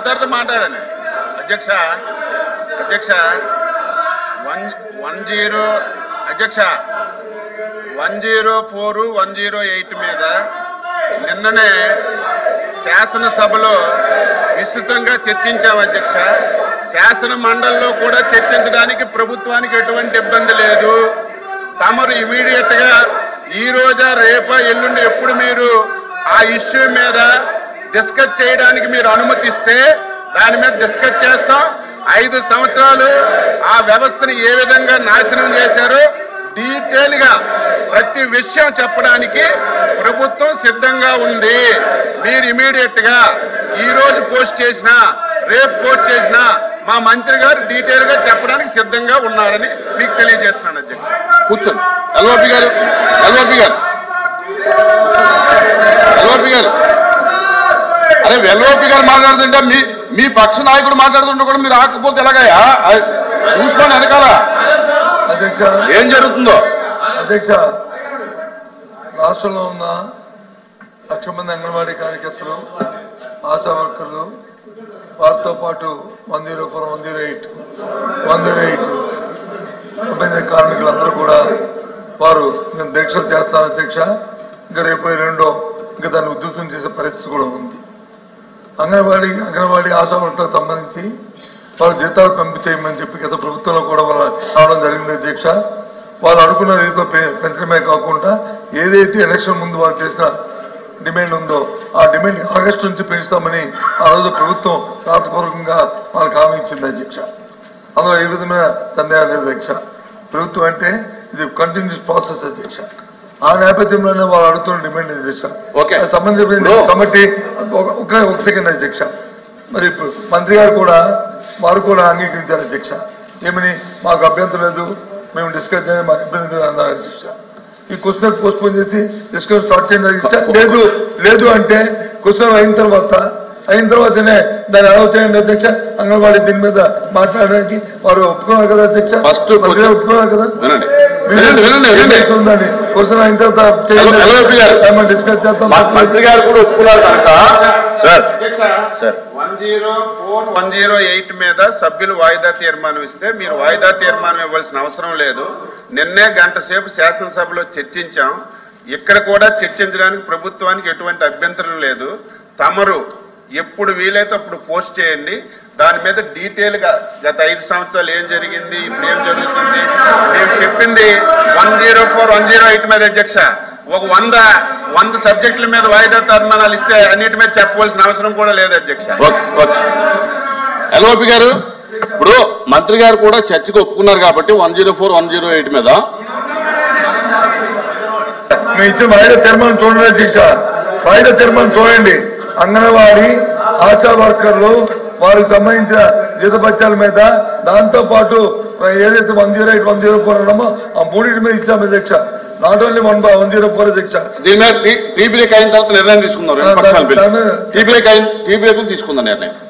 తర్వాత మాట్లాడండి అధ్యక్ష అధ్యక్ష వన్ వన్ జీరో అధ్యక్ష one zero four one zero eight మీద నిన్ననే శాసనసభలో విస్తృతంగా చర్చించాం అధ్యక్ష శాసన మండలిలో కూడా చర్చించడానికి ప్రభుత్వానికి ఎటువంటి ఇబ్బంది లేదు తమరు ఇమీడియట్ గా ఈ రోజా రేపా ఎల్లుండి ఎప్పుడు మీరు ఆ ఇష్యూ మీద డిస్కస్ చేయడానికి మీరు అనుమతిస్తే దాని మీద డిస్కస్ చేస్తాం ఐదు సంవత్సరాలు ఆ వ్యవస్థను ఏ విధంగా నాశనం చేశారో డీటెయిల్ గా ప్రతి విషయం చెప్పడానికి ప్రభుత్వం సిద్ధంగా ఉంది మీరు ఇమీడియట్ గా ఈ రోజు పోస్ట్ చేసినా రేపు పోస్ట్ చేసినా మా మంత్రి గారు డీటెయిల్ గా చెప్పడానికి సిద్ధంగా ఉన్నారని మీకు తెలియజేస్తున్నాను అధ్యక్ష కూర్చోండి ఎల్ఓపి గారు ఎల్ఓపి గారు ఎల్ఓపి గారు అరే ఎల్ఓపి గారు మాట్లాడుతుంటే మీ మీ పక్ష నాయకుడు మాట్లాడుతుంటే కూడా మీరు ఆకపోతే ఎలాగయ్యా అది చూసుకోండి వెనకాల అధ్యక్ష ఏం జరుగుతుందో అధ్యక్ష రాష్ట్రంలో ఉన్న లక్ష మంది అంగన్వాడీ కార్యకర్తలు ఆశా వర్కర్లు వారితో పాటు one zero four one zero eight one zero eight సంబంధించిన కార్మికులందరూ కూడా వారు నేను దీక్షలు చేస్తాను అధ్యక్ష ఇంకా రేపు రెండో ఇంకా దాన్ని ఉధృతం చేసే పరిస్థితి కూడా ఉంది అంగన్వాడీ అంగన్వాడీ ఆశా వర్కర్లకు సంబంధించి వారు జీతాలు పెంపు చేయమని చెప్పి గత ప్రభుత్వంలో కూడా వాళ్ళు రావడం జరిగింది అధ్యక్ష వాళ్ళు అనుకున్న రీతిలో పె- పెంచడమే కాకుండా ఏదైతే ఎలక్షన్ ముందు వాళ్ళు చేసిన డిమాండ్ ఉందో ఆ డిమాండ్ ఆగస్టు నుంచి పెంచుతామని ఆ రోజు ప్రభుత్వం రాతపూర్వకంగా వాళ్ళకి హామీ ఇచ్చింది అధ్యక్ష అందులో ఏ విధమైన సందేహం లేదు అధ్యక్ష ప్రభుత్వం అంటే ఇది కంటిన్యూస్ ప్రాసెస్ అధ్యక్ష ఆ నేపథ్యంలోనే వాళ్ళు అడుగుతున్న డిమాండ్ అధ్యక్ష ఓకే. ఆ సంబంధించిన ఇప్పుడు- కమిటీ ఒక- ఒక ఒక సెకండ్ అధ్యక్ష మరి ఇప్పుడు మంత్రి గారు కూడా వారు కూడా అంగీకరించారు అధ్యక్ష ఏమని మాకు అభ్యంతరం లేదు మేము డిస్కస్ చేయని మాకు ఇబ్బంది లేదు అన్నారు అధ్యక్ష ఈ క్వశ్చన్ పోస్ట్ పోన్ చేసి డిస్కస్ స్టార్ట్ చేయండి అధ్యక్ష లేదు లేదు అంటే క్వశ్చన్ అయిన తర్వాత అయిన తర్వాతనే దాన్ని అలౌ చేయండి అధ్యక్ష అంగన్వాడీ దీని మీద మాట్లాడడానికి వారు ఒప్పుకున్నారు కదా అధ్యక్ష First మంత్రి గారు ఒప్పుకున్నారు కదా వినండి వినండి వినండి వినండి ఉందని క్వశ్చన్ అయిన తర్వాత చేయండి. హలో, హలో, గారు. ఏమన్నా డిస్కస్ చేద్దాం మ- మంత్రి గారు కూడా ఒప్పుకున్నారు కనుక sir sir one zero four one zero eight మీద సభ్యులు వాయిదా తీర్మానం ఇస్తే మీరు వాయిదా తీర్మానం ఇవ్వాల్సిన అవసరం లేదు నిన్నే గంట సేపు శాసనసభలో చర్చించాం ఇక్కడ కూడా చర్చించడానికి ప్రభుత్వానికి ఎటువంటి అభ్యంతరం లేదు తమరు ఎప్పుడు వీలైతే అప్పుడు పోస్ట్ చేయండి దాని మీద డీటెయిల్ గా గత ఐదు సంవత్సరాలు ఏం జరిగింది ఇప్పుడు ఏం జరుగుతుంది మేము చెప్పింది one zero four one zero eight మీద అధ్యక్ష ఒక వంద వంద సబ్జెక్టుల మీద వాయిదా తీర్మానాలు ఇస్తే అన్నిటి మీద చెప్పవలసిన అవసరం కూడా లేదు అధ్యక్ష ఓకే ఓకే ఎల్ఓపి గారు ఇప్పుడు మంత్రి గారు కూడా చర్చకు ఒప్పుకున్నారు కాబట్టి one zero four one zero eight మీద మేము ఇచ్చిన వాయిదా తీర్మానం చూడండి అధ్యక్ష వాయిదా తీర్మానం చూడండి అంగన్వాడీ ఆశా వర్కర్లు వారికి సంబంధించిన జీతపత్యాల మీద దాంతో పాటు ఏదైతే one zero eight one zero four ఉన్నామో ఆ మూడింటి మీద ఇచ్చాము అధ్యక్ష not only one one zero four అధ్యక్ష దీని మీద టీ- టీ బ్రేక్ అయిన తర్వాత నిర్ణయం తీసుకుందాం రెండు దాని- పక్షాలు దాని మీద- టీ బ్రేక్ అయిన టీ బ్రేక్ తీసుకుందాం నిర్ణయం